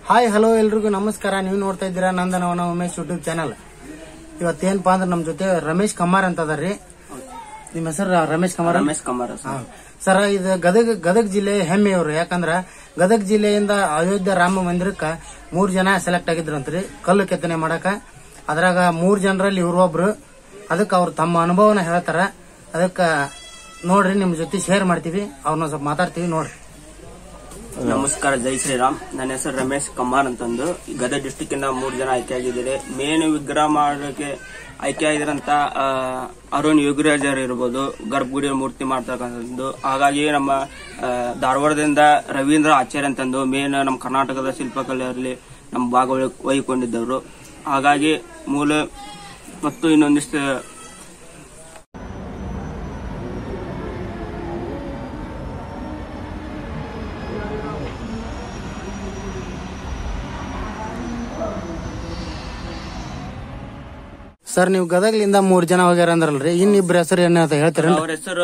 Hi hello ಎಲ್ರಿಗೂ ನಮಸ್ಕಾರ ನೀವು ನೋಡ್ತಾ ಇದ್ದೀರಾ ನಂದನವನ ಉಮೇಶ್ ಯೂಟ್ಯೂಬ್ ಚಾನಲ್ ಇವತ್ತೇನಪ್ಪಾ ಅಂದ್ರೆ ನಮ್ ಜೊತೆ ರಮೇಶ್ ಕಮ್ಮಾರ್ ಅಂತ ಅದಾರ್ರಿ ನಿಮ್ಮ ಹೆಸರು ರಮೇಶ್ ಕಮ್ಮಾರ್ ಅಂತ? ರಮೇಶ್ ಕುಮಾರ್ ಹಾ. ಸರ್ ಇದು ಗದಗ ಗದಗ ಜಿಲ್ಲೆ ಹೆಮ್ಮೆಯವರು ಯಾಕಂದ್ರ ಗದಗ ಜಿಲ್ಲೆಯಿಂದ ಅಯೋಧ್ಯ ರಾಮ ಮಂದಿರಕ್ಕ ಮೂರ್ ಜನ ಸೆಲೆಕ್ಟ್ ಆಗಿದ್ರಂತ್ರಿ ಕಲ್ಲು ಕೆತ್ತನೆ ಮಾಡಕ ಅದ್ರಾಗ ಮೂರ್ ಜನರಲ್ಲಿ ಇವ್ರು ಒಬ್ರು ಅದಕ್ಕೆ ಅವ್ರು ತಮ್ಮ ಅನುಭವನ ಹೇಳ್ತಾರ ಅದಕ್ಕ ನೋಡ್ರಿ ನಿಮ್ ಜೊತೆ ಶೇರ್ ಮಾಡ್ತೀವಿ ಅವ್ರನ್ನ ಸ್ವಲ್ಪ ಮಾತಾಡ್ತೀವಿ ನೋಡ್ರಿ ನಮಸ್ಕಾರ ಜೈ ಶ್ರೀರಾಮ್ ನನ್ನ ಹೆಸರು ರಮೇಶ್ ಕಮ್ಮಾರ್ ಅಂತಂದು ಗದಗ ಡಿಸ್ಟಿಕ್ ಇಂದ ಮೂರು ಜನ ಆಯ್ಕೆ ಆಗಿದ್ದಾರೆ ಮೇನ್ ವಿಗ್ರಹ ಮಾಡೋಕೆ ಆಯ್ಕೆ ಆಗಿರಂತ ಆ, ಅರುಣ್ ಯೋಗಿರಾಜರ್ ಇರ್ಬೋದು ಗರ್ಭಗುಡಿ ಮೂರ್ತಿ ಮಾಡ್ತಕ್ಕಂಥದ್ದು ಹಾಗಾಗಿ ನಮ್ಮ ಆ, ಧಾರವಾಡದಿಂದ ರವೀಂದ್ರ ಆಚಾರ್ಯ ಅಂತಂದು ಮೇನ್ ನಮ್ಮ ಕರ್ನಾಟಕದ ಶಿಲ್ಪಕಲೆಯಲ್ಲಿ ನಮ್ಮ ಭಾಗ ವಹಿಕೊಂಡಿದ್ದವರು ಹಾಗಾಗಿ ಮೂಲ ಮತ್ತು ಇನ್ನೊಂದಿಷ್ಟು ಸರ್ ನೀವು ಗದಗ್ಲಿಂದ ಮೂರ್ ಜನ ಹೋಗ್ಯಾರ ಅಂದ್ರಲ್ರಿ ಇನ್ನಿಬ್ರ ಹೆಸರು ಏನ ಅಂತ ಹೇಳ್ತೀರೇನ್ರಿ ಅವ್ರ ಹೆಸರು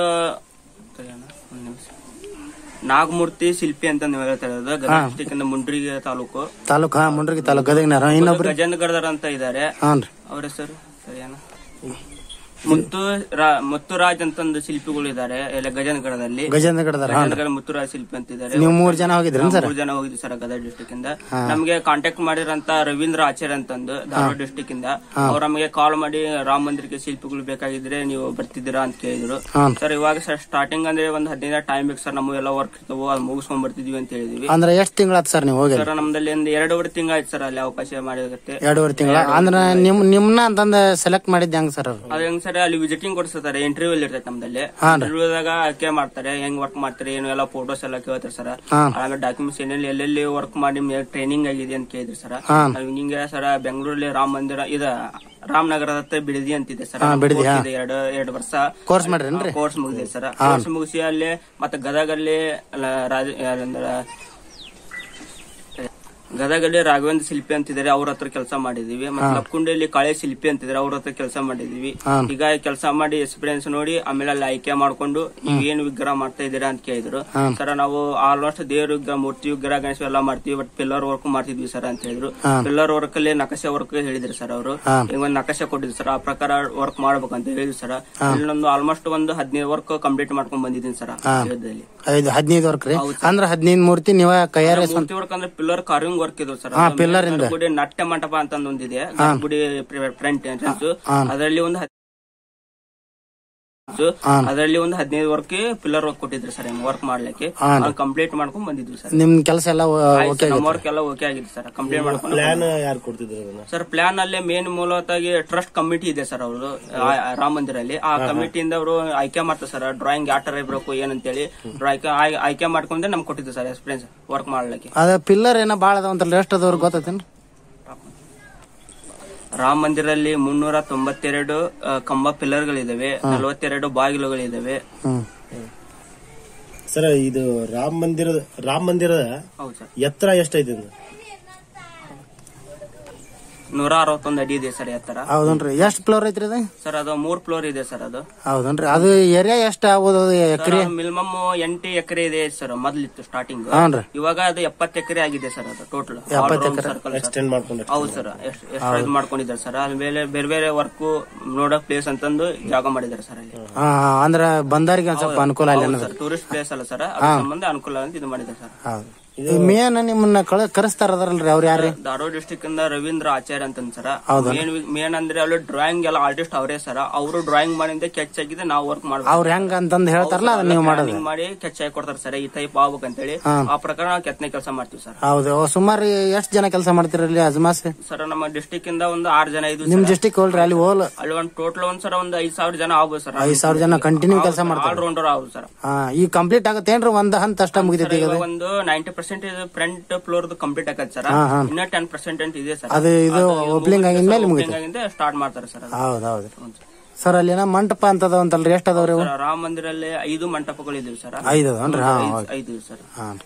ನಾಗಮೂರ್ತಿ ಶಿಲ್ಪಿ ಅಂತ ನೀವು ಹೇಳ್ತಾ ಇರೋದು ಗದಗ ಡಿಸ್ಟಿಕ್ ಇಂದ ಮುಂಡ್ರಿಗೆ ತಾಲೂಕು ತಾಲೂಕ್ ಹಾ ಮುಂಡ್ರಿಗೆ ತಾಲೂಕ್ ಗದಗ್ನಾರ ಇನ್ನೊಬ್ರು ಗಜೇಂದ್ರ ಗರ್ದರ್ ಅಂತ ಇದ್ದಾರೆ ಹಾನ್ರಿ ಅವ್ರ ಹೆಸರು ಸರಿಯಾನ ಮುತ್ತು ರಾ- ಮುತ್ತುರಾಜ್ ಅಂತಂದು ಶಿಲ್ಪಿಗಳು ಇದ್ದಾರೆ ಎಲ್ಲ ಗಜೇಂದ್ರಗಡದಲ್ಲಿ ಗಜೇಂದ್ರ ಗಡದಾರ ಗಜೇಂದ್ರಗಡ ಮುತ್ತುರಾಜ್ ಶಿಲ್ಪಿ ಅಂತ ಇದ್ದಾರೆ ನೀವು ಮೂರ್ ಜನ ಹೋಗಿದ್ರೇನ್ ಸರ್ ಮೂರು ಜನ ಹೋಗಿದ್ವಿ ಸರ್ ಗದಗ ಡಿಸ್ಟಿಕ್ ಇಂದ ನಮಗೆ ಕಾಂಟ್ಯಾಕ್ಟ್ ಮಾಡಿರಂತ ರವೀಂದ್ರ ಆಚಾರ್ಯ ಅಂತಂದು ಧಾರವಾಡ ಡಿಸ್ಟಿಕ್ ಇಂದ ಅವ್ರು ನಮಗೆ ಕಾಲ್ ಮಾಡಿ ರಾಮ ಮಂದಿರಕ್ಕೆ ಶಿಲ್ಪಿಗಳು ಬೇಕಾಗಿದ್ರೆ ನೀವು ಬರ್ತಿದ್ದೀರಾ ಅಂತ ಕೇಳಿದ್ರು ಹಾನ್. ಸರ್ ಇವಾಗ ಸರ್ ಸ್ಟಾರ್ಟಿಂಗ್ ಅಂದ್ರೆ ಒಂದ್ ಹದಿನೈದು ಟೈಮ್ ಬೇಕು ಸರ್ ನಮ್ಮ ಎಲ್ಲ ವರ್ಕ್ ಇರ್ತಾವ ಅದು ಮುಗಿಸ್ಕೊಂಡ್ ಬರ್ತಿದೀವಿ ಅಂತ ಹೇಳಿದ್ವಿ ಅಂದ್ರೆ ಎಷ್ಟ್ ತಿಂಗಳಾತ್ ಸರ್ ನೀವು ಹೋಗಿ ಸರ್ ನಮ್ದಲ್ಲಿ ಒಂದು ಎರಡೂವರೆ ತಿಂಗಳಾಯ್ತು ಸರ್ ಅಲ್ಲಿ ಅವಕಾಶ ಮಾಡಿರುತ್ತೆ ಎರಡೂವರೆ ತಿಂಗಳ ಅಂದ್ರ ನಿಮ್ ನಿಮ್ನ ಅಂತಂದ ಸೆಲೆಕ್ಟ್ ಮಾಡಿದ್ದೆ ಹೆಂಗ್ ಸರ್ ಅವ್ರು ಅದು ಹೆಂಗ್ ಸರ್ ಅಲ್ಲಿ ವಿಸಿಟಿಂಗ್ ಕೊಡಿಸ್ತಾರೆ ಇಂಟರ್ವ್ಯೂ ಇರ್ತೈತೆ ನಮ್ದಲ್ಲಿ ಇಂಟರ್ವ್ಯೂದಾಗ ಆಯ್ಕೆ ಮಾಡ್ತಾರೆ ಹೆಂಗ್ ವರ್ಕ್ ಮಾಡ್ತಾರೆ ಏನು ಎಲ್ಲ ಫೋಟೋಸ್ ಎಲ್ಲ ಕೇಳ್ತಾರೆ ಸರ್ ಆಮೇಲೆ ಡಾಕ್ಯುಮೆಂಟ್ಸ್ ಏನೆಲ್ಲ ಎಲ್ಲೆಲ್ಲಿ ವರ್ಕ್ ಮಾಡಿ ಟ್ರೈನಿಂಗ್ ಆಗಿದೆ ಅಂತ ಕೇಳಿದ್ರಿ ಸರ್ ನಾವು ಹಿಂಗೆ ಸರ್ ಬೆಂಗಳೂರಲ್ಲಿ ರಾಮ ಮಂದಿರ ಇದ ರಾಮನಗರದ ಹತ್ರ ಬಿಡದಿ ಅಂತಿದೆ ಸರ್ ಎರಡು ಎರಡು ವರ್ಷ ಕೋರ್ಸ್ ಮಾಡ್ರೇನ್ರಿ ಕೋರ್ಸ್ ಮುಗಿದಿದೆ ಸರ್ ಕೋರ್ಸ್ ಮುಗಿಸಿ ಅಲ್ಲಿ ಮತ್ತೆ ಗದಗಲ್ಲಿ ಅಲ್ಲ, ರಾಜ ಯಾರಂದ್ರ ಗದಗಲ್ಲಿ ರಾಘವೇಂದ್ರ ಶಿಲ್ಪಿ ಅಂತಿದ್ದಾರೆ ಅವ್ರ ಹತ್ರ ಕೆಲಸ ಮಾಡಿದೀವಿ ಮತ್ತೆ ಲಕ್ಕುಂಡಿಯಲ್ಲಿ ಕಾಳೆ ಶಿಲ್ಪಿ ಅಂತಿದ್ದಾರೆ ಅವ್ರ ಹತ್ರ ಕೆಲಸ ಮಾಡಿದೀವಿ ಈಗ ಕೆಲಸ ಮಾಡಿ ಎಕ್ಸ್ಪೀರಿಯನ್ಸ್ ನೋಡಿ ಆಮೇಲೆ ಅಲ್ಲಿ ಆಯ್ಕೆ ಮಾಡ್ಕೊಂಡು ನೀವ್ ಏನ್ ವಿಗ್ರಹ ಮಾಡ್ತಾ ಇದ್ದೀರಾ ಅಂತ ಕೇಳಿದ್ರು ಸರ್ ನಾವು ಆಲ್ಮೋಸ್ಟ್ ದೇವ್ರ ವಿಗ್ರಹ ಮೂರ್ತಿ ವಿಗ್ರಹ ಗಣೇಶ ಎಲ್ಲ ಮಾಡ್ತೀವಿ ಬಟ್ ಪಿಲ್ಲರ್ ವರ್ಕ್ ಮಾಡ್ತಿದ್ವಿ ಸರ್ ಅಂತ ಹೇಳಿದ್ರು ಪಿಲ್ಲರ್ ವರ್ಕ್ ಅಲ್ಲಿ ನಕಾಶೆ ವರ್ಕ್ ಹೇಳಿದ್ರು ಸರ್ ಅವರು ಈಗ ಒಂದು ನಕಾಶೆ ಕೊಟ್ಟಿದ್ರು ಸರ್ ಆ ಪ್ರಕಾರ ವರ್ಕ್ ಮಾಡ್ಬೇಕಂತ ಹೇಳಿದ್ರು ಸರ್ ಇಲ್ಲೊಂದು ಆಲ್ಮೋಸ್ಟ್ ಒಂದು ಹದಿನೈದು ವರ್ಕ್ ಕಂಪ್ಲೀಟ್ ಮಾಡ್ಕೊಂಡ್ ಬಂದಿದ್ದೀನಿ ಸರ್ ದಲ್ಲಿ ಐದು ಹದಿನೈದು ವರ್ಕ್ ರೀ ಅಂದ್ರ ಹದಿನೈದು ಮೂರ್ತಿ ನೀವ ಕೈಯಾರೆ ಮೂರ್ತಿ ವರ್ಕ್ ಅಂದ್ರೆ ಪಿಲ್ಲರ್ ಕಾರ್ವಿಂಗ್ ವರ್ಕ್ ಇದು ಸರ್ ಪಿಲ್ಲರ್ ಇಂದ ಗುಡಿ ನಾಟ್ಯ ಮಂಟಪ ಅಂತ ಒಂದಿದೆ ಗುಡಿ ಫ್ರಂಟ್ ಎಂಟ್ರೆನ್ಸ್ ಅದರಲ್ಲಿ ಒಂದು ಹದ್- ಅದರಲ್ಲಿ ಒಂದು ಹದಿನೈದು ವರ್ಕ್ ಪಿಲ್ಲರ್ ವರ್ಕ್ ಕೊಟ್ಟಿದ್ರು ಸರ್ ವರ್ಕ್ ಮಾಡ್ಲಿಕ್ಕೆ ಕಂಪ್ಲೀಟ್ ಮಾಡ್ಕೊಂಡ್ ಬಂದಿದ್ವಿ ಸರ್ ನಿಮ್ ಕೆಲಸ ಎಲ್ಲ ಓಕೆ ನಮ್ಮ ವರ್ಕ್ ಎಲ್ಲ ಓಕೆ ಆಗಿದೆ ಸರ್ ಕಂಪ್ಲೀಟ್ ಮಾಡ್ಕೊಂಡು ಯಾರು ಕೊಡ್ತಿದ್ರು ಅದನ್ನ ಸರ್ ಪ್ಲಾನ್ ಅಲ್ಲೇ ಮೇನ್ ಮೂಲತಃ ಟ್ರಸ್ಟ್ ಕಮಿಟಿ ಇದೆ ಸರ್ ಅವರು ರಾಮ ಮಂದಿರಲ್ಲಿ ಆ ಕಮಿಟಿಯಿಂದ ಅವರು ಆಯ್ಕೆ ಮಾಡ್ತಾರೆ ಸರ್ ಡ್ರಾಯಿಂಗ್ ಯಾವ ತರ ಇರ್ಬೇಕು ಏನಂತೇಳಿ ಡ್ರಾಯಿಂಗ್ ಆಯ್ಕೆ ಮಾಡ್ಕೊಂಡ್ರೆ ನಮ್ಗೆ ಕೊಟ್ಟಿದ್ದು ಸರ್ ಎಕ್ಸ್ಪೀರಿಯನ್ಸ್ ವರ್ಕ್ ಮಾಡ್ಲಿಕ್ಕೆ ಅದ ಪಿಲ್ಲರ್ ಏನೋ ಬಾಳ ಅದಾವಂತಲ್ಲ ಎಷ್ಟು ಅದವ್ರು ಗೊತ್ತೈತೇನ್ರಿ ರಾಮ ಮಂದಿರಲ್ಲಿ ಮುನ್ನೂರ ತೊಂಬತ್ತೆರಡು ಆ, ಕಂಬ ಪಿಲ್ಲರ್ಗಳಿದಾವೆ ನಲವತ್ತೆರಡು ಬಾಗಿಲುಗಳಿದಾವೆ ಹ್ಮ್ ಸರ್ ಇದು ರಾಮ ಮಂದಿರದ ರಾಮ ಮಂದಿರದ ಹೌದು ಸರ್ ಎತ್ತರ ಎಷ್ಟೈತೆ ಇದು? ನೂರ ಅರವತ್ತೊಂದು ಅಡಿ ಇದೆ ಸರ್ ಎತ್ತರ ಹೌದನ್ರಿ ಎಷ್ಟ್ ಫ್ಲೋರ್ ಐತ್ರಿ ಅದು ಸರ್ ಅದು ಮೂರ್ ಫ್ಲೋರ್ ಇದೆ ಸರ್ ಅದು ಹೌದನ್ರಿ ಅದು ಏರಿಯಾ ಎಷ್ಟ್ ಆಗ್ಬೋದು ಎಕರೆ ಮಿನಿಮಮ್ ಎಂಟು ಎಕರೆ ಇದೆ ಸರ್ ಮೊದ್ಲಿತ್ತು ಸ್ಟಾರ್ಟಿಂಗ್ ಹೌನ್ರಿ ಇವಾಗ ಅದು ಎಪ್ಪತ್ತು ಎಕರೆ ಆಗಿದೆ ಸರ್ ಅದು ಟೋಟಲ್ ಸರ್ಕಲ್ ಎಕ್ಸ್ಟೆಂಡ್ ಮಾಡ್ಕೊಂಡು ಹೌದು ಸರ್ ಎಷ್ಟು ಎಷ್ಟು ಇದು ಮಾಡ್ಕೊಂಡಿದ್ದಾರೆ ಸರ್ ಆಮೇಲೆ ಬೇರೆ ಬೇರೆ ವರ್ಕ್ ನೋಡೋ ಪ್ಲೇಸ್ ಅಂತಂದು ಜಾಗ ಮಾಡಿದ್ದಾರೆ ಸರ್ ಅಲ್ಲಿ ಹಾ ಅಂದ್ರ ಬಂದವ್ರಿಗೆ ಒಂದ್ ಸ್ವಲ್ಪ ಅನುಕೂಲ ಅಲ್ಲಿ ಅನ್ನೋದು ಸರ್ ಟೂರಿಸ್ಟ್ ಪ್ಲೇಸ್ ಅಲ್ಲ ಸರ್ ಅದ್ರ ಸಂಬಂಧ ಅನುಕೂಲ ಅಂತ ಇದು ಮಾಡಿದ್ದಾರೆ ಸರ್ ಹೌದು ಮೇನ್ ನಿಮ್ಮನ್ನ ಕಳ ಕರೆಸ್ತಾರ ಅದರಲ್ರಿ ಅವ್ರು ಯಾರು ಧಾರವಾಡ ಡಿಸ್ಟಿಕ್ ಇಂದ ರವೀಂದ್ರ ಆಚಾರ್ಯ ಅಂತ ಸರ್ ಮೇನ್ ಮೇನ್ ಅಂದ್ರೆ ಅಲ್ಲಿ ಡ್ರಾಯಿಂಗ್ ಎಲ್ಲ ಆರ್ಟಿಸ್ಟ್ ಅವರೇ ಸರ್ ಅವರು ಡ್ರಾಯಿಂಗ್ ಮಾಡಿಂದ ಕೆಚ್ ಆಗಿದೆ ನಾವು ವರ್ಕ್ ಮಾಡ್ಬೇಕು ಅವ್ರ ಹೆಂಗ ಅಂತಂದ್ ಹೇಳ್ತಾರಲ್ಲ ಅದನ್ನ ನೀವು ಮಾಡೋದು Planning ಮಾಡಿ ಕೆಚ್ ಆಗಿ ಕೊಡ್ತಾರೆ ಸರ್ ಈ ಟೈಪ್ ಆಗ್ಬೇಕಂತೇಳಿ ಆ ಪ್ರಕಾರ ನಾವು ಕೆತ್ತನೆ ಕೆಲಸ ಮಾಡ್ತೀವಿ ಸರ್ ಹೌದು ಸುಮಾರು ಎಷ್ಟ್ ಜನ ಕೆಲಸ ಮಾಡ್ತಿರಲ್ಲಿ ಅಜ್ಮಾಸ್ ಸರ್ ನಮ್ಮ ಡಿಸ್ಟಿಕ್ ಇಂದ ಒಂದು ಆರು ಜನ ಇದು ನಿಮ್ ಡಿಸ್ಟಿಕ್ ಹೋಲ್ರಿ ಅಲ್ಲಿ ಹೋಲ್ ಅಲ್ಲಿ ಒಂದು ಟೋಟಲ್ ಒಂದ್ ಸರ್ ಒಂದು ಐದ್ ಸಾವಿರ ಜನ ಆಗ್ಬೋದು ಸರ್ ಐದ್ ಸಾವಿರ ಜನ ಕಂಟಿನ್ಯೂ ಕೆಲಸ ಮಾಡ್ತಾರೆ ಆಲ್ ರೌಂಡರ್ ಆಗ್ಬೋದು ಸರ್ ಹಾ ಈಗ ಕಂಪ್ಲೀಟ್ ಆಗತ್ತೇನ್ರಿ ಒಂದ್ ಹಂತ ಅಷ್ಟ ಮುಗಿತೈತಿ ಈಗ ಇವಾಗ ಒಂದು ninety percent front floor complete ಆಗತ್ತೆ ಸರ್ ಇನ್ನ ಟೆನ್ ಪರ್ಸೆಂಟ್ ಇದೆ ಸರ್ ಅದು ಇದು ಓಪನಿಂಗ್ ಆಗಿದ್ಮೇಲೆ ಮುಗಿತು ಸ್ಟಾರ್ಟ್ ಮಾಡ್ತಾರೆ ಸರ್ ಅದು ಹೌದ್ ಹೌದ್ರಿ ಸರ್ ಅಲ್ಲಿ ಏನೋ ಮಂಟಪ ಅಂತದ ಅಂತಲ್ರಿ ಎಷ್ಟ್ ಅದಾವ್ರಿ ಅವು ಸರ್, ರಾಮ ಮಂದಿರಲ್ಲಿ ಐದು ಮಂಟಪಗಳು ಇದ್ವಿ ಸರ್ ಐದು ಅದನ್ರಿ ಹಾ ಐದು ಸರ್ ಹಾ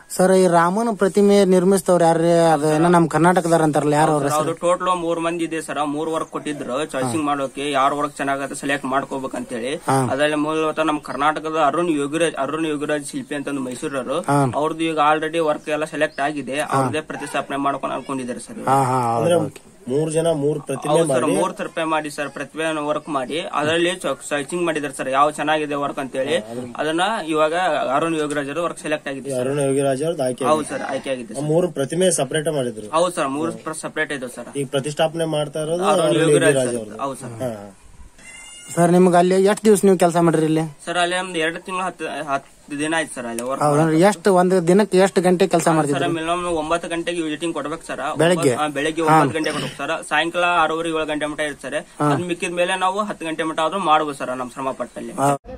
ಸರ್ ಈ ರಾಮನ ಪ್ರತಿಮೆ ನಿರ್ಮಿಸ್ತವ್ರು ಯಾರ್ರಿ ಅದು ಏನೋ ನಮ್ ಕರ್ನಾಟಕದಾರ ಅಂತಾರಲ್ಲ ಯಾರು ಅವ್ರ ಅವ್ರು ಟೋಟಲ್ ಮೂರ್ ಮಂದಿ ಇದೆ ಸರ್ ಮೂರ್ ವರ್ಕ್ ಕೊಟ್ಟಿದ್ರು ಚಾಯ್ಸಿಂಗ್ ಮಾಡೋಕೆ ಯಾರ್ ವರ್ಕ್ ಚೆನ್ನಾಗತ್ತೆ ಸೆಲೆಕ್ಟ್ ಮಾಡ್ಕೋಬೇಕಂತೇಳಿ ಅದ್ರಲ್ಲಿ ಮೂಲತಃ ನಮ್ ಕರ್ನಾಟಕದ ಅರುಣ್ ಯೋಗಿರಾಜ್ ಅರುಣ್ ಯೋಗಿರಾಜ್ ಶಿಲ್ಪಿ ಅಂತಂದು ಮೈಸೂರವರು ಅವ್ರದ್ದು ಈಗ ಆಲ್ರೆಡಿ ವರ್ಕ್ ಎಲ್ಲ ಸೆಲೆಕ್ಟ್ ಆಗಿದೆ ಅವ್ರದೇ ಪ್ರತಿಷ್ಠಾಪನೆ ಮಾಡ್ಕೊಂಡು ಅನ್ಕೊಂಡಿದ್ದಾರೆ ಸರ್ ಹಾ ಹಾ ಹೌದು ಮೂರ್ ಜನ ಮೂರ್ ಪ್ರತಿಮೆ ಹೌದು ಸರ್ ಮೂರ್ ರೂಪಾಯಿ ಮಾಡಿ ಸರ್ ಪ್ರತಿಭೆ ವರ್ಕ್ ಮಾಡಿ ಅದರಲ್ಲಿ ಸರ್ಚಿಂಗ್ ಮಾಡಿದ್ದಾರೆ ಸರ್ ಯಾವ ಚೆನ್ನಾಗಿದೆ ವರ್ಕ್ ಅಂತೇಳಿ ಅದನ್ನ ಇವಾಗ ಅರುಣ್ ಯೋಗರಾಜರು ವರ್ಕ್ ಸೆಲೆಕ್ಟ್ ಆಗಿದೆ ಸರ್ ಅರುಣ ಯೋಗಿರಾಜ್ ಅವ್ರದ್ದು ಆಯ್ಕೆ ಹೌದು ಸರ್ ಆಯ್ಕೆ ಆಗಿದೆ ಆ ಮೂರು ಪ್ರತಿಮೆ ಸಪರೇಟ್ ಮಾಡಿದ್ರು ಹೌದು ಸರ್ ಮೂರು ಸಪರೇಟ್ ಇದೆ ಸರ್ ಈಗ ಪ್ರತಿಷ್ಠಾಪನೆ ಮಾಡ್ತಾ ಇರೋದು ಅರುಣ್ ಅರುಣ್ ಯೋಗರಾಜ್ ಯೋಗಿರಾಜ್ ಸರ್ ಅವ್ರದ್ದು ಹೌದು ಸರ್ ಹಾ, ಹಾ. ಸರ್ ನಿಮ್ಗೆ ಅಲ್ಲಿ ಎಷ್ಟು ದಿವ್ಸ ನೀವು ಕೆಲಸ ಮಾಡ್ರಿ ಇಲ್ಲಿ ಸರ್ ಅಲ್ಲಿ ಒಂದು ಎರಡು ತಿಂಗಳು ಹತ್ತು ಹತ್ತು ದಿನ ಆಯ್ತು ಸರ್ ಅಲ್ಲಿ ವರ್ಕ್ ಹೌದನ್ರಿ ಎಷ್ಟು ಒಂದು ದಿನಕ್ಕೆ ಎಷ್ಟು ಗಂಟೆ ಕೆಲಸ ಮಾಡ್ತಿದ್ರಿ ಸರ್ ಮಿನಿಮಮ್ ಒಂಬತ್ತು ಗಂಟೆಗೆ ವಿಸಿಟಿಂಗ್ ಕೊಡ್ಬೇಕು ಸರ್ ಬೆಳಗ್ಗೆ? ಒಂಬತ್ತು- ಹಾ, ಬೆಳಗ್ಗೆ ಒಂಬತ್ತು ಗಂಟೆ ಕೊಡ್ಬೇಕು ಸರ್ ಸಾಯಂಕಾಲ ಆರೂವರೆ ಏಳು ಗಂಟೆ ಮಟ ಇರ್ತಾರೆ ಅದ್ ಮಿಕ್ಕಿದ ಮೇಲೆ ನಾವು ಹತ್ತು ಗಂಟೆ ಮಟ ಆದ್ರೂ ಮಾಡ್ಬೋದು ಸರ್ ನಮ್ಮ ಶ್ರಮ ಪಟ್ಟಲ್ಲಿ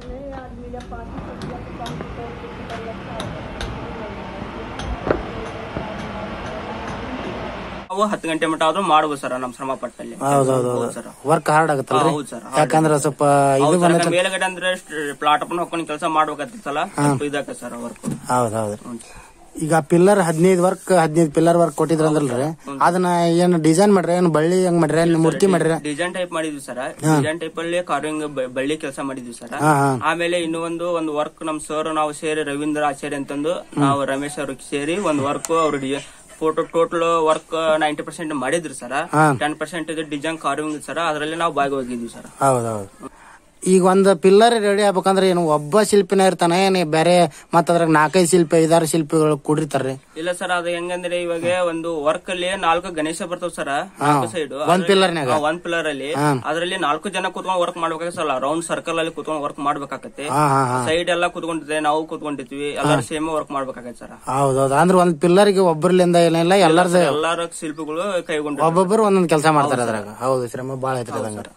ನಾವು ಹತ್ತು ಗಂಟೆ ಮಟ ಆದ್ರೂ ಮಾಡ್ಬೋದು ಸರ್ ನಮ್ಮ ಶ್ರಮ ಪಟ್ಟಲ್ಲಿ ಹೌದೌದು ಹೌದು ಸರ್ ವರ್ಕ್ ಹಾರ್ಡ್ ಆಗತ್ತಲ್ರಿ ಹೌದು ಸರ್ ಯಾಕಂದ್ರೆ ಸ್ವಲ್ಪ ಇದು ಹೌದು ಬಂದ ಸರ್ ಮೇಲ್ಗಡೆ ಅಂದ್ರೆ ಪ್ಲಾಟ್ ಅಪ್ ಹಾಕೊಂಡು ಕೆಲಸ ಮಾಡ್ಬೇಕಾಗ್ತಿತ್ತಲ್ಲ ಸ್ವಲ್ಪ ಇದಾಕ ಸರ್ ವರ್ಕ್ ಹೌದ್ ಹೌದು ಈಗ ಪಿಲ್ಲರ್ ಹದಿನೈದು ವರ್ಕ್ ಹದಿನೈದು ಪಿಲ್ಲರ್ ವರ್ಕ್ ಕೊಟ್ಟಿದ್ರ ಅಂದ್ರಲ್ರಿ ಅದನ್ನ ಏನ್ ಡಿಸೈನ್ ಮಾಡ್ರಿ ಏನ್ ಬಳ್ಳಿ ಹಂಗ್ ಮಾಡ್ರಿ ಏನ್ ಮೂರ್ತಿ ಮಾಡ್ರಿ ಡಿಸೈನ್ ಟೈಪ್ ಮಾಡಿದ್ವಿ ಸರ್ ಡಿಸೈನ್ ಟೈಪ್ ಅಲ್ಲಿ ಕಾರ್ವಿಂಗ್ ಬಳ್ಳಿ ಕೆಲಸ ಮಾಡಿದ್ವಿ ಸರ್ ಹಾ ಹಾ ಆಮೇಲೆ ಇನ್ನೂ ಒಂದು ಒಂದು ವರ್ಕ್ ನಮ್ ಸರ್ ನಾವು ಸೇರಿ ರವೀಂದ್ರ ಆಚಾರ್ಯ ಅಂತಂದು ನಾವು ರಮೇಶ್ ಅವ್ರಿಗೆ ಸೇರಿ ಒಂದು ವರ್ಕ್ ಅವ್ರ photo total work ninety percent ಮಾಡಿದ್ರಿ ಸರ್ ಹಾ. Ten percent design carving sir ಅದರಲ್ಲಿ ನಾವು ಭಾಗವಹಿಸಿದ್ವಿ ಸರ್ ಹೌದೌದು ಈಗ ಒಂದ್ ಪಿಲ್ಲರ್ ರೆಡಿ ಆಗ್ಬೇಕಂದ್ರೆ ಏನು ಒಬ್ಬ ಶಿಲ್ಪಿನ ಇರ್ತಾನೆ ಏನ್ ಬೇರೆ ಮತ್ತ ಅದ್ರಾಗ ನಾಲ್ಕೈದು ಶಿಲ್ಪಿ ಐದಾರು ಶಿಲ್ಪಿಗಳು ಕೂಡಿರ್ತಾರ್ರಿ ಇಲ್ಲ ಸರ್ ಅದು ಹೆಂಗಂದ್ರೆ ಇವಾಗ ಒಂದು ವರ್ಕ್ ಅಲ್ಲಿ ನಾಲ್ಕು ಗಣೇಶ ಬರ್ತಾವ ಸರ್ ನಾಲ್ಕು ಸೈಡ್ ಒಂದ್ ಪಿಲ್ಲರ್ನ್ಯಾಗ ಒಂದ್ ಪಿಲ್ಲರ್ ಅಲ್ಲಿ ಅದರಲ್ಲಿ ನಾಲ್ಕು ಜನ ಕುತ್ಕೊಂಡು ವರ್ಕ್ ಮಾಡ್ಬೇಕಾಗತ್ತೆ ಸರ್ ರೌಂಡ್ ಸರ್ಕಲ್ ಅಲ್ಲಿ ಕುತ್ಕೊಂಡು ವರ್ಕ್ ಮಾಡ್ಬೇಕಾಗತ್ತೆ ಹಾ ಹಾ ಹಾ ಸೈಡ್ ಎಲ್ಲ ಕುತ್ಕೊಂಡಿದ್ದೆ ನಾವು ಕುತ್ಕೊಂಡಿರ್ತೀವಿ ಎಲ್ಲರೂ ಸೇಮ್ ವರ್ಕ್ ಮಾಡ್ಬೇಕಾಗತ್ತೆ ಸರ್ ಹೌದೌದು ಅಂದ್ರೆ ಒಂದ್ ಪಿಲ್ಲರ್ಗೆ ಒಬ್ಬರ್ಲಿಂದ ಏನಿಲ್ಲ ಎಲ್ಲಾರ್ದು ಎಲ್ಲಾರ ಶಿಲ್ಪಿಗಳು ಕೈಗೊಂಡು ಒಬ್ಬೊಬ್ಬರು ಒಂದೊಂದ್ ಕೆಲಸ ಮಾಡ್ತಾರ ಅದ್ರಾಗ ಹೌದು ಶ್ರಮ ಬಾಳ ಐತ್ರಿ ಅದಂಗಾರ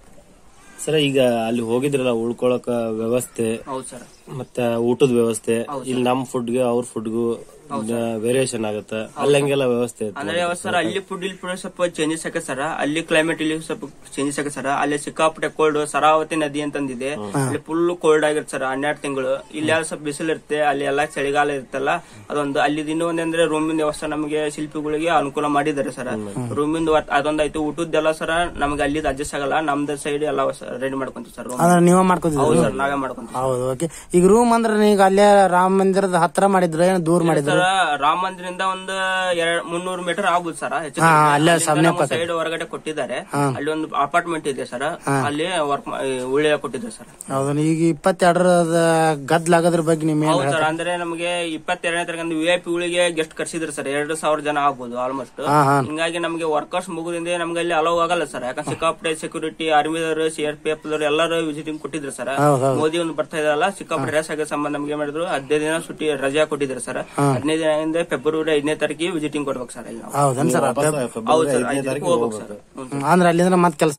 ಸರ್ ಈಗ ಅಲ್ಲಿ ಹೋಗಿದ್ರಲ್ಲ ಉಳ್ಕೊಳಕ ವ್ಯವಸ್ಥೆ ಹೌದು ಸರ್ ಮತ್ತೆ ಊಟದ ವ್ಯವಸ್ಥೆ ಇಲ್ಲಿ ನಮ್ ಫುಡ್ಗೆ ಅವ್ರ ಫುಡ್ಗೂ ವೇರಿಯೇಷನ್ ಆಗುತ್ತೆ ಅಲ್ಲಂಗೆಲ್ಲ ವ್ಯವಸ್ಥೆ ಇತ್ತು ಅಂದ್ರೆ ಸರ್ ಅಲ್ಲಿ ಫುಡ್ ಇಲ್ಲಿ ಫುಡ್ ಸ್ವಲ್ಪ ಚೇಂಜಸ್ ಆಗುತ್ತೆ ಸರ್ ಅಲ್ಲಿ ಕ್ಲೈಮೇಟ್ ಇಲ್ಲಿ ಸ್ವಲ್ಪ ಚೇಂಜಸ್ ಆಗುತ್ತೆ ಸರ್ ಅಲ್ಲಿ ಸಿಕ್ಕಾಪಟ್ಟೆ ಕೋಲ್ಡ್ ಸರಾವತಿ ನದಿ ಅಂತಂದಿದೆ ಅಲ್ಲಿ ಫುಲ್ ಕೋಲ್ಡ್ ಆಗಿರುತ್ತೆ ಸರ್ ಹನ್ನೆರಡು ತಿಂಗಳು ಇಲ್ಲಿ ಎಲ್ಲ ಸ್ವಲ್ಪ ಬಿಸಿಲು ಇರುತ್ತೆ ಅಲ್ಲಿ ಎಲ್ಲ ಚಳಿಗಾಲ ಇರುತ್ತಲ್ಲ ಅದೊಂದು ಅಲ್ಲಿ ಇನ್ನೂ ಒಂದಂದ್ರೆ ರೂಮಿನ ವ್ಯವಸ್ಥೆ ನಮಗೆ ಶಿಲ್ಪಿಗಳಿಗೆ ಅನುಕೂಲ ಮಾಡಿದ್ದಾರೆ ಸರ್ ರೂಮಿಂದ ಅದೊಂದಾಯ್ತು ಊಟದ್ದೆಲ್ಲ ಸರ್ ನಮ್ಗೆ ಅಲ್ಲಿ ಅಡ್ಜಸ್ಟ್ ಆಗಲ್ಲ ನಮ್ದು ಸೈಡ್ ಎಲ್ಲ ರೆಡಿ ಮಾಡ್ಕೊಂತೀವಿ ಸರ್ ರೂಮ್ ಅಂದ್ರೆ ನೀವೇ ಮಾಡ್ಕೋತಿದ್ರಿ ಹೌದು ಸರ್ ನಾವೇ ಮಾಡ್ಕೊಂತೀವಿ ಹೌದು ಓಕೆ ಈಗ ರೂಮ್ ಅಂದ್ರೆ ಈಗ ಅಲ್ಲೇ ರಾಮ ಮಂದಿರದ ಹತ್ರ ಮಾಡಿದ್ರ ಏನು ದೂರ ಮಾಡಿದ್ರ ಸರ್ ರಾಮ ಮಂದಿರಿಂದ ಒಂದು ಎರಡ್ ಮುನ್ನೂರು ಮೀಟರ್ ಆಗ್ಬೋದು ಸರ್ ಹೆಚ್ಚು ಹಾ, ಕಡಿಮೆ. ಅಲ್ಲೇ ಅಲ್ಲಿಂದ ಸಮೀಪ ನಮ್ಮ ಸೈಡ್ ಹೊರಗಡೆ ಕೊಟ್ಟಿದ್ದಾರೆ ಅಲ್ಲಿ ಒಂದು ಅಪಾರ್ಟ್ಮೆಂಟ್ ಇದೆ ಸರ್ ಅಲ್ಲಿ ವರ್ಕ್ ಉಳ್ಳೆ ಕೊಟ್ಟಿದ್ದಾರೆ ಸರ್ ಹೌದು ಈಗ ಇಪ್ಪತ್ತೆರಡರದ ಗದ್ಲಾಗೋದ್ರ ಬಗ್ಗೆ ನಿಮ್ ಏನ್ ಹೌದು ಸರ್ ಅಂದ್ರೆ ನಮಗೆ ಇಪ್ಪತ್ತೆರಡನೇ ತರಗತಿ ವಿ ಐ ಪಿ ಗಳಿಗೆ ಗೆಸ್ಟ್ ಕರ್ಸಿದ್ರು ಸರ್ ಎರಡು ಸಾವಿರ ಜನ ಆಗ್ಬೋದು ಆಲ್ಮೋಸ್ಟ್ ಹಾ ಹಾ ಹಿಂಗಾಗಿ ನಮಗೆ ವರ್ಕರ್ಸ್ ಮುಗಿದಿಂದ ನಮ್ಗೆ ಅಲ್ಲಿ ಅಲೋ ಆಗಲ್ಲ ಸರ್ ಯಾಕಂದ್ರೆ ಸಿಕ್ಕಾಪಟ್ಟೆ ಸೆಕ್ಯೂರಿಟಿ ಆರ್ಮಿದವರು ಸಿ ಆರ್ ಪಿ ಎಫ್ ಎಲ್ಲರೂ ವಿಸಿಟಿಂಗ್ ಕೊಟ್ಟಿದ್ರು ಸರ್ ಹೌದು ಹೌದು ಮೋದಿ ಒಂದು ಬರ್ತಾ ಇದಾರಲ್ಲ ಸಿಕ್ಕಾಪಟ್ಟೆ ರೇಸ್ ಆಗೋ ಸಂಬಂಧ ನಮ್ಗೆ ಏನ್ ಮಾಡಿದ್ರು ಹದಿನೈದು ದಿನ ಸುಟ್ಟಿ ರಜಾ ಕೊಟ್ಟಿದ್ರು ಸರ್ ಹದಿನೈದು ದಿನದಿಂದ ಫೆಬ್ರವರಿ ಐದನೇ ತಾರೀಕಿಗೆ ವಿಸಿಟಿಂಗ್ ಕೊಡ್ಬೇಕು ಸರ್ ಇಲ್ಲಿ ನಾವು ಹೌದನ್ ಸರ್ ಹೌದು ಫೆಬ್ರವರಿ ಸರ್ ಐದನೇ ಐದಕ್ಕೆ ತಾರೀಕು ಹೋಗ್ಬೇಕು ಸರ್ ಹೋಗ್ಬೇಕು ಹ್ಮ್. ಅಂದ್ರೆ ಅಲ್ಲಿಂದ ಮತ್ ಕೆಲಸ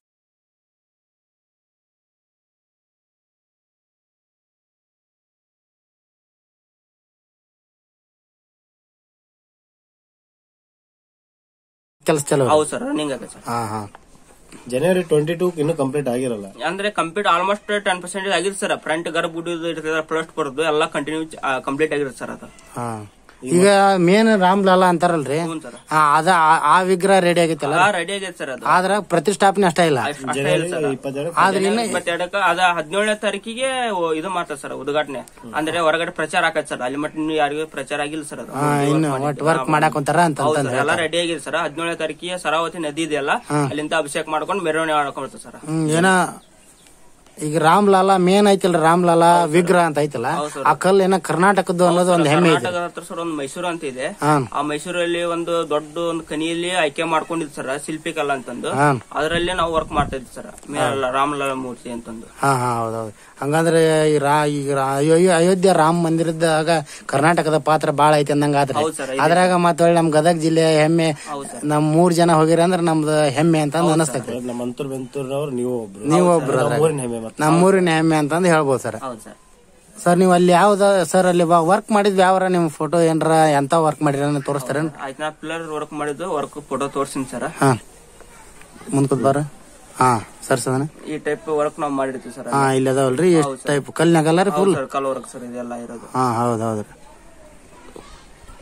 ಕೆಲಸ ಚಲೋ ಹೌದು ಸರ್ ರನ್ನಿಂಗ್ ಆಗುತ್ತೆ ಸರ್ ಹಾ ಹಾ ಜನವರಿ ಟ್ವೆಂಟಿ ಟೂ ಇನ್ನೂ ಕಂಪ್ಲೀಟ್ ಆಗಿರಲ್ಲ ಅಂದ್ರೆ ಕಂಪ್ಲೀಟ್ ಆಲ್ಮೋಸ್ಟ್ ಟೆನ್ ಪರ್ಸೆಂಟೇಜ್ ಆಗಿದೆ ಸರ್ ಫ್ರಂಟ್ ಗರ್ಭ ಗುಡಿದು ಇರ್ತದೆ ಪ್ಲಸ್ ಬರೋದು ಎಲ್ಲ ಕಂಟಿನ್ಯೂ ಕಂಪ್ಲೀಟ್ ಆಗಿರುತ್ತೆ ಸರ್ ಅದು ಹಾ ಈಗ ಮೇನ್ ರಾಮ್ಲಾಲಾ ಅಂತಾರಲ್ರಿ ಹ್ಞೂ ಸರ್ ಆ, ಅದ ಆ- ಆ ವಿಗ್ರಹ ರೆಡಿ ಆಗೈತಲ್ಲ ರೆಡಿ ಆಗೈತೆ ಸರ್ ಅದು ಆದ್ರ ಪ್ರತಿಷ್ಠಾಪನೆ ಅಷ್ಟೇ ಇಲ್ಲ ಅಷ್ಟ್- ಅಷ್ಟೇ ಇಲ್ಲ ಸರ್ ಇಪ್ಪತ್ತೆರಡು ಆದ್ರೆ ಇನ್ನ ಇಪ್ಪತ್ತೆರಡಕ್ಕ ಅದ ಹದಿನೇಳನೇ ತಾರೀಕಿಗೆ ಓ- ಇದು ಮಾಡ್ತಾರೆ ಸರ್ ಉದ್ಘಾಟನೆ ಅಂದ್ರೆ ಹೊರಗಡೆ ಪ್ರಚಾರ ಆಗತ್ತೆ ಸರ್ ಅಲ್ಲಿ ಮಟ್ಟ ಇನ್ನು ಯಾರಿಗೂ ಪ್ರಚಾರ ಆಗಿಲ್ಲ ಸರ್ ಅದು ಹಾ, ಇನ್ನು ಒಟ್ಟು ವರ್ಕ್ ಮಾಡಾಕ್ ಕುಂತಾರ ಅಂತ ಹೌದು ಸರ್ ಎಲ್ಲ ರೆಡಿ ಆಗಿದೆ ಸರ್ ಹದಿನೇಳನೇ ತಾರೀಕಿಗೆ ಸರಾವತಿ ನದಿ ಇದೆಯಲ್ಲ ಅಲ್ಲಿಂದ ಅಭಿಷೇಕ ಮಾಡ್ಕೊಂಡು ಮೆರವಣಿಗೆ ಮಾಡ್ಕೊಂಡ್ಬರ್ತಾರೆ ಸರ್ ಹ್ಮ್, ಏನ ಈಗ ರಾಮ್ಲಾಲಾ ಮೇನ್ ಐತಿಲ್ರಿ ರಾಮ್ಲಾಲಾ ವಿಗ್ರಹ ಅಂತ ಐತಲ್ಲ ಆ ಕಲ್ಲು ಏನ ಕರ್ನಾಟಕದ್ದು ಅನ್ನೋದು ಒಂದು ಹೆಮ್ಮೆ ಇದೆ ಕರ್ನಾಟಕದ ಹತ್ರ ಸರ್ ಒಂದು ಮೈಸೂರು ಅಂತ ಇದೆ ಹಾ ಆ ಮೈಸೂರಲ್ಲಿ ಒಂದು ದೊಡ್ಡ ಒಂದು ಕನಿಯಲ್ಲಿ ಆಯ್ಕೆ ಮಾಡ್ಕೊಂಡಿದ್ ಸರ್ ಶಿಲ್ಪಿ ಕಲಾ ಅಂತಂದು ಹಾ ಅದರಲ್ಲೇ ನಾವು ವರ್ಕ್ ಮಾಡ್ತಾ ಇದ್ವಿ ಸರ್ ಮೇಲ ರಾಮಲಾಲ ಮೂರ್ತಿ ಅಂತಂದು ಹಾ ಹಾ ಹೌದೌದು ಹಂಗಂದ್ರೆ ಈ ರಾ ಈಗ ರಾ- ಅಯೋ- ಅಯೋಧ್ಯೆ ರಾಮ ಮಂದಿರದಾಗ ಕರ್ನಾಟಕದ ಪಾತ್ರ ಬಾಳ ಐತಿ ಅಂದಂಗ ಆತ್ರಿ ಹೌದು ಸರ್ ಅದ್ರಾಗ ಮತ್ತ ನಮ್ ಗದಗ ಜಿಲ್ಲೆ ಹೆಮ್ಮೆ ಹೌದು ಸರ್ ನಮ್ ಮೂರ್ ಜನ ಹೋಗಿರಿ ಅಂದ್ರ ನಮ್ದು ಹೆಮ್ಮೆ ಅಂತ ಅಂದ್ ಅನಸ್ತೈತಿ ನಮ್ಮ ಅಂತೂರ್ ಬೆಂತೂರ್ನವ್ರು ನೀವು ಒಬ್ರು ನೀವು ಒಬ್ರು ನಮ್ಮ ಊರಿನ ಹೆಮ್ಮೆ ಮತ್ತೆ ನಮ್ಮ ಊರಿನ ಹೆಮ್ಮೆ ಅಂತಂದ್ ಹೇಳ್ಬೋದು ಸರ್ ಹೌದು ಸರ್ ಸರ್ ನೀವು ಅಲ್ಲಿ ಯಾವ್ದ ಸರ್ ಅಲ್ಲಿ ವರ್ಕ್ ಮಾಡಿದ್ ಯಾವ್ರ ನಿಮ್ ಫೋಟೋ ಏನ್ರ ಎಂತ ವರ್ಕ್ ಮಾಡಿರ ತೋರಿಸ್ತಾರ ಆಯ್ತು ನಾ ಪಿಲ್ಲರ್ ವರ್ಕ್ ಮಾಡಿದ್ದು ವರ್ಕ್ ಫೋಟೋ ತೋರ್ಸಿನಿ ಸರ್ ಹಾ ಮುಂದ್ಕೊತ್ ಬಾರ ಹಾ ಸರ್ ಸದನ ಈ ಟೈಪ್ ವರ್ಕ್ ನಾವು ಮಾಡಿರ್ತೀವಿ ಸರ್ ಹಾ ಇಲ್ಲಿ ಅದಾವಲ್ರಿ ಎಷ್ಟ್ ಟೈಪ್ ಕಲ್ಲಿನಾಗಲ್ಲ ರೀ ಫುಲ್ ಸರ್ ಕಲ್ ವರ್ಕ್ ಸರ್ ಇದೆಲ್ಲ ಇರೋದು ಹಾ ಹೌದ್ ಹೌದ್ರಿ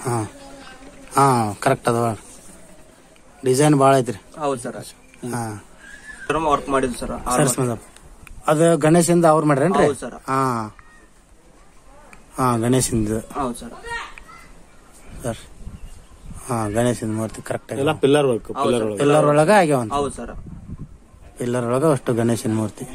ಹಾ ಹಾ ಕರೆಕ್ಟ್ ಅದ ಡಿಸೈನ್ ಭಾಳ ಐತ್ರಿ ಹೌದು ಸರ್ ಹಾ ವರ್ಕ್ ಮಾಡಿದ್ವಿ ಸರ್ ಸರ್ಸ್ ಬಂದಪ್ಪ ಅದು ಗಣೇಶಿಂದ ಅವ್ರು ಮಾಡ್ರೇನ್ರಿ ಹೌದು ಸರ್ ಹಾ ಹಾ ಗಣೇಶಿಂದ ಹೌದು ಸರ್ ಸರ್ ಹಾ ಗಣೇಶಿಂದ ಮೂರ್ತಿ ಕರೆಕ್ಟ್ ಆಗಿ ಎಲ್ಲ ಪಿಲ್ಲರ್ ವರ್ಕ್ ಪಿಲ್ಲರ್ ಒಳಗೆ ಪಿಲ್ಲರ್ ಒಳಗ ಆಗ್ಯಾವಂತ ಹೌದು ಸರ್ ಪಿಲ್ಲರ್ ಒಳಗ ಅಷ್ಟು ಗಣೇಶನ ಮೂರ್ತಿ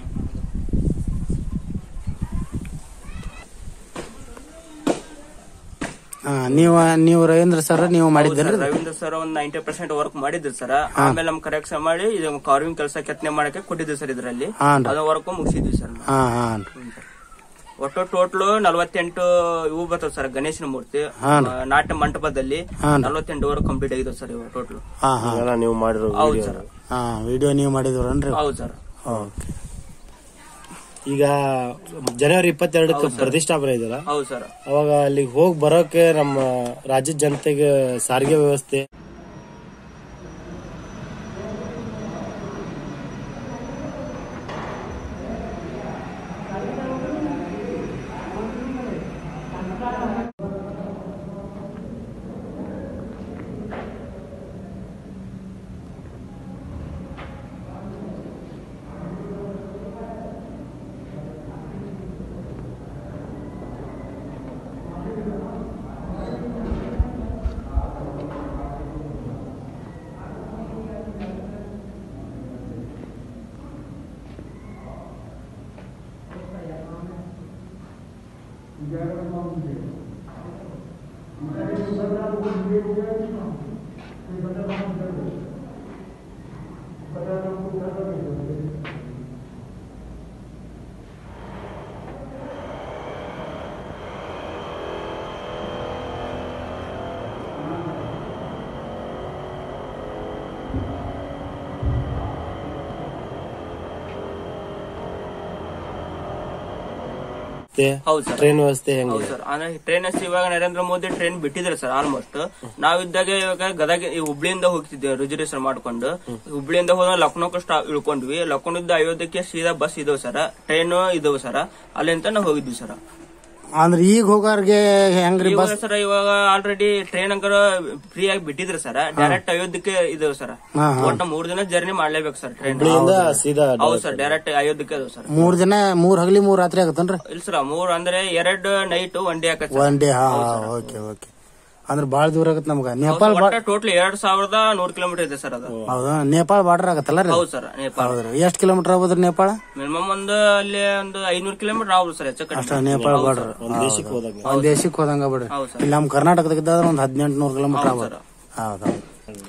ಹಾ ನೀವು ನೀವು ರವೀಂದ್ರ ಸರ್ ನೀವು ಮಾಡಿದ್ದೀರಿ ರವೀಂದ್ರ ಸರ್ ಒಂದ್ ನೈಂಟಿ ಪರ್ಸೆಂಟ್ ವರ್ಕ್ ಮಾಡಿದ್ರು ಸರ್ ಆಮೇಲೆ ನಮ್ ಕರೆಕ್ಷನ್ ಮಾಡಿ ಇದು ಕಾರ್ವಿಂಗ್ ಕೆಲಸ ಕೆತ್ತನೆ ಮಾಡಕ್ಕೆ ಕೊಟ್ಟಿದ್ವಿ ಸರ್ ಇದರಲ್ಲಿ ಹಾನ್ರಿ ಅದು ವರ್ಕ್ ಮುಗಿಸಿದ್ವಿ ಸರ್ ನಾವು. ಹಾ ಹಾ ಹ್ಮ್ sir. ಒಟ್ಟು ಟೋಟಲ್ ನಲವತ್ತೆಂಟು ಇವು ಬರ್ತವೆ ಸರ್ ಗಣೇಶನ ಮೂರ್ತಿ ಹಾನ್ರಿ. ಆ, ನಾಟ್ಯ ಮಂಟಪದಲ್ಲಿ ಹಾನ್ರಿ. ನಲವತ್ತೆಂಟು ವರ್ಕ್ ಕಂಪ್ಲೀಟ್ ಆಗಿದೆ ಸರ್ ಇವಾಗ ಟೋಟಲ್ ಹಾ ಹಾ ಎಲ್ಲ ನೀವು ಮಾಡಿರೋ ಹೌದು ವಿಡಿಯೋ ಸರ್ ಹಾ ವಿಡಿಯೋ ನೀವು ಮಾಡಿದ್ರನ್ರಿ ಹೌದು ಸರ್ ಓಕೆ ಈಗ ಜನವರಿ ಇಪ್ಪತ್ತೆರಡಕ್ಕೆ ಪ್ರತಿಷ್ಠಾಪನೆ ಇದೆಯಲ್ಲ ಹೌದು ಸರ್ ಅವಾಗ ಅಲ್ಲಿಗೆ ಹೋಗಿ ಬರೋಕೆ ನಮ್ಮ ರಾಜ್ಯದ ಜನತೆಗೆ ಸಾರಿಗೆ ವ್ಯವಸ್ಥೆ ಹೌದು ಸರ್ ಟ್ರೈನ್ ವ್ಯವಸ್ಥೆ ಹೆಂಗೆ ಹೌದು ಸರ್ ಅಂದ್ರೆ ಟ್ರೈನ್ ಇವಾಗ ನರೇಂದ್ರ ಮೋದಿ ಟ್ರೈನ್ ಬಿಟ್ಟಿದ್ರೆ ಸರ್ ಆಲ್ಮೋಸ್ಟ್ ನಾವಿದ್ದಾಗ ಇವಾಗ ಗದಗ ಈ ಹುಬ್ಳಿಯಿಂದ ಹೋಗ್ತಿದ್ದೆ ರಿಸರ್ವೇಶನ್ ಮಾಡ್ಕೊಂಡು ಹುಬ್ಳಿಯಿಂದ ಹೋದ ಲಕ್ನೋಕ್ಕೆ ಸ್ಟಾಪ್ ಇಳ್ಕೊಂಡ್ವಿ ಲಕ್ನೋದಿಂದ ಅಯೋಧ್ಯಕ್ಕೆ ಸೀದಾ ಬಸ್ ಇದಾವ್ ಸರ್ ಟ್ರೈನ್ ಇದಾವ್ ಸರ್ ಅಲ್ಲಿಂದ ನಾವು ಹೋಗಿದ್ವಿ ಸರ್ ಅಂದ್ರೆ ಈಗ ಹೋಗೋರ್ಗೆ ಹೆಂಗ್ರಿ ಬಸ್ ಇವಾಗ ಸರ್ ಇವಾಗ ಆಲ್ರೆಡಿ ಟ್ರೈನ್ ಅಂಕರ್ ಫ್ರೀ ಆಗಿ ಬಿಟ್ಟಿದ್ರೆ ಸರ್ ಡೈರೆಕ್ಟ್ ಅಯೋಧ್ಯಕ್ಕೆ ಇದಾವ್ ಸರ್ ಹಾ, ಹಾ. ಒಟ್ಟ ಮೂರ್ ದಿನ ಜರ್ನಿ ಮಾಡ್ಲೇಬೇಕು ಸರ್ ಟ್ರೈನ್ ಹುಬ್ಳಿಯಿಂದ ಸೀದಾ ಹೌದು ಸರ್ ಡೈರೆಕ್ಟ್ ಅಯೋಧ್ಯಕ್ಕೆ ಅದು ಸರ್ ಮೂರ್ ದಿನ ಮೂರ್ ಹಗಲಿ ಮೂರ್ ರಾತ್ರಿ ಆಗತ್ತನ್ರಿ ಇಲ್ಲ ಸರ್ ಮೂರ್ ಅಂದ್ರೆ ಎರಡ್ ನೈಟ್ ಒನ್ ಡೇ ಆಕತ್ ಒನ್ ಡೇ ಹಾ ಓಕೆ ಓಕೆ ಅಂದ್ರೆ ಬಾಳ ದೂರ ಆಗತ್ತೆ ನಮ್ಗ ನೇಪಾಳ ಒಟ್ಟ ಟೋಟಲ್ ಎರಡ್ ಸಾವಿರದ ನೂರ್ ಕಿಲೋಮೀಟರ್ ಇದೆ ಸರ್ ಅದು ಹೌದಾ ನೇಪಾಳ ಬಾರ್ಡರ್ ಆಗತ್ತಲ್ಲ ರೀ ಹೌದು ಸರ್ ನೇಪಾಳ ಹೌದ್ರಿ ಎಷ್ಟ್ ಕಿಲೋಮೀಟರ್ ಆಗ್ಬೋದ್ರಿ ನೇಪಾಳ ಮಿನಿಮಮ್ ಒಂದು ಅಲ್ಲಿ ಒಂದು ಐನೂರು ಕಿಲೋಮೀಟರ್ ಆಗ್ಬೋದು ಸರ್ ಹೆಚ್ಚು ಕಡಿಮೆ ಅಷ್ಟ ನೇಪಾಳ ಬಾರ್ಡರ್ ಒಂದ್ ದೇಶಕ್ಕೆ ಹೋದಾಗ ಒಂದ್ ದೇಶಕ್ಕೆ ಹೋದಂಗ ಬಿಡ್ರಿ ಹೌದು ಸರ್ ಇಲ್ಲಿ ನಮ್ ಕರ್ನಾಟಕದಾಗಿದ್ದ ಒಂದ್ ಹದಿನೆಂಟು ನೂರು ಕಿಲೋಮೀಟರ್ ಆಗ್ಬೋದು ಹೌದೌದು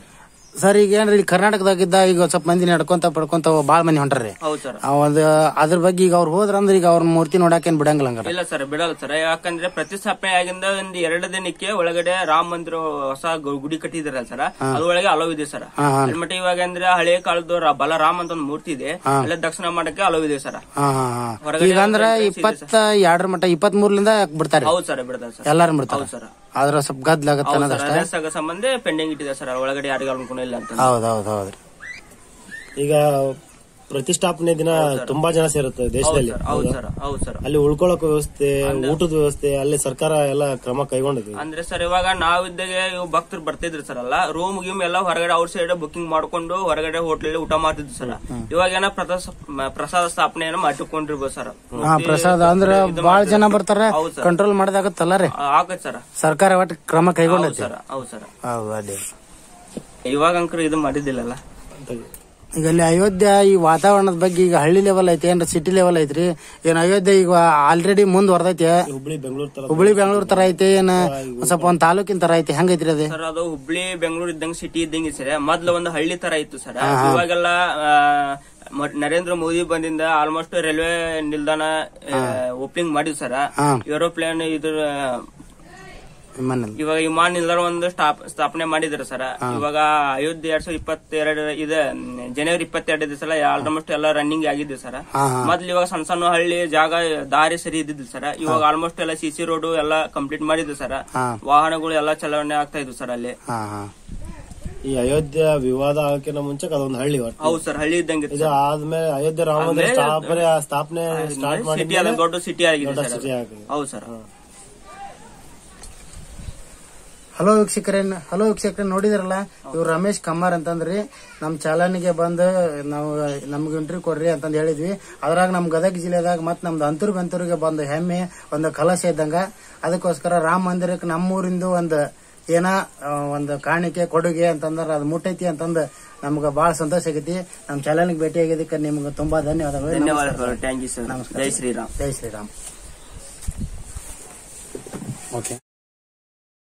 ಸರ್ ಈಗ ಏನ್ರಿ ಇಲ್ಲಿ ಕರ್ನಾಟಕದಾಗಿದ್ದ ಈಗ ಒಂದ್ ಸ್ವಲ್ಪ ಮಂದಿ ನಡ್ಕೊಂತ ಪಡ್ಕೊಂತ ಬಾಳ ಮಂದಿ ಹೊಂಟ್ರಿ ಹೌದು ಸರ್ ಒಂದು ಅದ್ರ ಬಗ್ಗೆ ಈಗ ಅವ್ರು ಹೋದ್ರ ಅಂದ್ರೆ ಈಗ ಅವ್ರ ಮೂರ್ತಿ ನೋಡಾಕೇನ್ ಬಿಡಂಗಿಲ್ಲ ಹಂಗಾರ ಇಲ್ಲ ಸರ್ ಬಿಡಲ್ಲ ಸರ್ ಯಾಕಂದ್ರೆ ಪ್ರತಿಷ್ಠಾಪನೆ ಆಗಿಂದ ಒಂದು ಎರಡು ದಿನಕ್ಕೆ ಒಳಗಡೆ ರಾಮ ಮಂದಿರ ಹೊಸ ಗು- ಗುಡಿ ಕಟ್ಟಿದಿರಲ್ಲ ಸರ್ ಅದ್ರೊಳಗೆ ಅಲವ್ ಇದೆ ಸರ್ ಹಾ, ಹಾ. ಅಲ್ಲಿ ಮಟ್ಟ ಇವಾಗ ಅಂದ್ರೆ ಹಳೆ ಕಾಲದ ರ- ಬಲರಾಮ್ ಅಂತ ಒಂದು ಮೂರ್ತಿ ಇದೆ ಅಲ್ಲೇ ದರ್ಶನ ಮಾಡಕ್ಕೆ ಅಲವ್ ಇದೆ ಸರ್ ಹಾ ಹಾ ಹಾ ಹೊರಗಡೆ ಈಗ ಅಂದ್ರ ಒಂದು ಇಪ್ಪತ್ತ ಎರಡರ ಮಟ್ಟ ಇಪ್ಪತ್ತ್ ಮೂರ್ಲಿಂದ ಬಿಡ್ತಾರೆ ಹೌದು ಸರ್ ಬಿಡ್ತಾರೆ ಸರ್ ಎಲ್ಲಾರು ಬಿಡ್ತಾರ ಹೌದು ಸರ್ ಆದ್ರ ಸ್ವಲ್ಪ ಗದ್ಲಾಗತ್ತ ಹೌದು ಅನ್ನೋದಷ್ಟ ಸರ್ ಅದೇ ಸಗ ಸಂಬಂಧ ಪೆಂಡಿಂಗ್ ಇಟ್ಟಿದೆ ಸರ್ ಒಳಗಡೆ ಯಾರಿಗೂ ಅನ್ಕೊಂಡಿಲ್ಲ ಅಂತ ಹೌದ್ ಹೌದ್ ಹೌದ್ರಿ ಈಗ ಪ್ರತಿಷ್ಠಾಪನೆ ದಿನ ತುಂಬಾ ಜನ ಸೇರುತ್ತೆ ದೇಶದಲ್ಲಿ ಹೌದು ಸರ್ ಹೌದು ಸರ್ ಅಲ್ಲಿ ಉಳ್ಕೊಳಕ್ ವ್ಯವಸ್ಥೆ ಊಟದ ವ್ಯವಸ್ಥೆ ಅಲ್ಲಿ ಸರ್ಕಾರ ಎಲ್ಲ ಕ್ರಮ ಕೈಗೊಂಡಿದೆ ಅಂದ್ರೆ ಸರ್ ಇವಾಗ ನಾವಿದ್ದಾಗ ಇವ್ ಭಕ್ತರು ಬರ್ತಿದ್ರು ಸರ್ ಅಲ್ಲ ರೂಮ್ ಗೀಮ್ ಎಲ್ಲ ಹೊರಗಡೆ ಔಟ್ ಸೈಡ್ ಬುಕಿಂಗ್ ಮಾಡ್ಕೊಂಡು ಹೊರಗಡೆ ಹೋಟ್ಲಲ್ಲಿ ಊಟ ಮಾಡ್ತಿದ್ರು ಸರ್ ಇವಾಗ ಏನೋ ಪ್ರಸಾದ ಪ್ರಸಾದ ಸ್ಥಾಪನೆಯನ್ನು ಮಾಡಿಕೊಂಡಿರ್ಬೋದು ಸರ್ ಹಾ ಪ್ರಸಾದ ಅಂದ್ರ ಬಾಳ ಜನ ಬರ್ತಾರ ಹೌದು ಸರ್. ಕಂಟ್ರೋಲ್ ಮಾಡದಾಗತ್ತಲ್ಲ ರೀ ಆಗತ್ ಸರ್ ಸರ್ಕಾರ ಒಟ್ಟು ಕ್ರಮ ಹೌದು ಕೈಗೊಂಡೈತಿ ಸರ್ ಹೌದು ಸರ್ ಹೌದು ಅದೇ ಇವಾಗ ಅಂಕರ್ ಇದು ಮಾಡಿದ್ದಿಲ್ಲಲ್ಲ ಈಗ ಅಲ್ಲಿ ಅಯೋಧ್ಯ ಈ ವಾತಾವರಣದ ಬಗ್ಗೆ ಈಗ ಹಳ್ಳಿ ಲೆವೆಲ್ ಐತಿ ಏನ್ರ ಸಿಟಿ ಲೆವೆಲ್ ಐತ್ರಿ ಏನ್ ಅಯೋಧ್ಯ ಈಗ ಆಲ್ರೆಡಿ ಮುಂದುವರ್ದೈತಿ ಹುಬ್ಳಿ ಬೆಂಗಳೂರು ತರ ಹುಬ್ಳಿ ಬೆಂಗಳೂರು ತರ ಐತಿ ಏನ ಒಂದ್ ಸ್ವಲ್ಪ ಒಂದ್ ತಾಲೂಕಿನ ತರ ಐತಿ ಹೆಂಗೈತ್ರಿ ಅದೇ ಸರ್ ಅದು ಹುಬ್ಳಿ ಬೆಂಗಳೂರು ಇದ್ದಂಗೆ ಸಿಟಿ ಇದ್ದಂಗೆ ಸರ್ ಮೊದ್ಲು ಒಂದು ಹಳ್ಳಿ ತರ ಇತ್ತು ಸರ್ ಇವಾಗೆಲ್ಲ ಆ, ಮ- ನರೇಂದ್ರ ಮೋದಿ ಬಂದಿಂದ ಆಲ್ಮೋಸ್ಟ್ ರೈಲ್ವೆ ನಿಲ್ದಾಣ ಓಪನಿಂಗ್ ಮಾಡಿದ್ ಸರ್ ಹಾ. ಏರೋಪ್ಲೇನ್ ಇದ್ರ ವಿಮಾನ ಇವಾಗ ವಿಮಾನ ನಿಲ್ದಾಣ ಒಂದು ಸ್ಟಾಪ್ ಸ್ಥಾಪನೆ ಮಾಡಿದ್ರು ಸರ್ ಇವಾಗ ಅಯೋಧ್ಯೆ ಎರಡ್ ಸಾವಿರದ ಇಪ್ಪತ್ತೆರಡು ಇದೆ ಜನವರಿ ಇಪ್ಪತ್ತೆರಡು ಇದೆ ಸಲ ಆಲ್ಮೋಸ್ಟ್ ಎಲ್ಲ ರನ್ನಿಂಗ್ ಆಗಿದೆ ಸರ್ ಹಾ ಹಾ ಮೊದ್ಲು ಇವಾಗ ಸಣ್ಣ ಸಣ್ಣ ಹಳ್ಳಿ ಜಾಗ ದಾರಿ ಸರಿ ಇದ್ದಿದ್ದು ಸರ್ ಇವಾಗ ಆಲ್ಮೋಸ್ಟ್ ಎಲ್ಲ ಸಿಸಿ ರೋಡ್ ಎಲ್ಲ ಕಂಪ್ಲೀಟ್ ಮಾಡಿದ್ದು ಸರ್ ಹಾ. ವಾಹನಗಳು ಎಲ್ಲ ಚಲಾವಣೆ ಆಗ್ತಾ ಇದ್ವು ಸರ್ ಅಲ್ಲಿ ಹಾ ಹಾ ಈ ಅಯೋಧ್ಯ ವಿವಾದ ಆಗಕ್ಕಿಂತ ಮುಂಚೆ ಅದೊಂದು ಹಳ್ಳಿ ಒಟ್ಟು ಹೌದು ಸರ್ ಹಳ್ಳಿ ಇದ್ದಂಗೆ ಇದು ಆದ್ಮೇಲೆ ಅಯೋಧ್ಯ ರಾಮ ಮಂದಿರ ಸ್ಥಾಪನೆ ಸ್ಥಾಪನೆ ಸ್ಟಾರ್ಟ್ ಮಾಡಿ ಸಿಟಿ ಅದ ದೊಡ್ಡ ಸಿಟಿ ಆಗಿದೆ ದೊಡ್ಡ ಸರ್ ಸಿಟಿ ಅದು. ಆಗಿದೆ ಹೌದು ಸರ್ ಹಲೋ ವೀಕ್ಷಕರೇ ಹಲೋ ವೀಕ್ಷಕರೇ ನೋಡಿದ್ರಲ್ಲ ಇವ್ರು ರಮೇಶ್ ಕಮ್ಮಾರ್ ಅಂತಂದ್ರಿ ನಮ್ ಚಾಲನಿಗೆ ಬಂದು ನಾವು ನಮ್ಗೆ ಇಂಟರ್ವ್ಯೂ ಕೊಡ್ರಿ ಅಂತಂದ್ ಹೇಳಿದ್ವಿ ಅದ್ರಾಗ ನಮ್ ಗದಗ ಜಿಲ್ಲೆದಾಗ ಮತ್ ನಮ್ದು ಅಂತೂರು ಬೆಂತೂರಿಗೆ ಬಂದು ಹೆಮ್ಮೆ ಒಂದು ಕಲಶ ಇದ್ದಂಗ ಅದಕ್ಕೋಸ್ಕರ ರಾಮ ಮಂದಿರಕ್ಕೆ ನಮ್ಮೂರಿಂದು ಒಂದು ಏನ ಆ, ಒಂದು ಕಾಣಿಕೆ ಕೊಡುಗೆ ಅಂತಂದ್ರೆ ಅದು ಮುಟ್ಟೈತಿ ಅಂತಂದು ನಮ್ಗೆ ಬಹಳ ಸಂತೋಷ ಆಗೈತಿ ನಮ್ ಚಾಲನಿಗೆ ಭೇಟಿ ಆಗಿದ್ದಕ್ಕೆ ನಿಮ್ಗೆ ತುಂಬಾ ಧನ್ಯವಾದಗಳು ಧನ್ಯವಾದಗಳು ಥ್ಯಾಂಕ್ ಯು ಸರ್ ನಮಸ್ಕಾರ. ಜೈ ಶ್ರೀರಾಮ್ ಜೈ ಶ್ರೀರಾಮ್ ಓಕೆ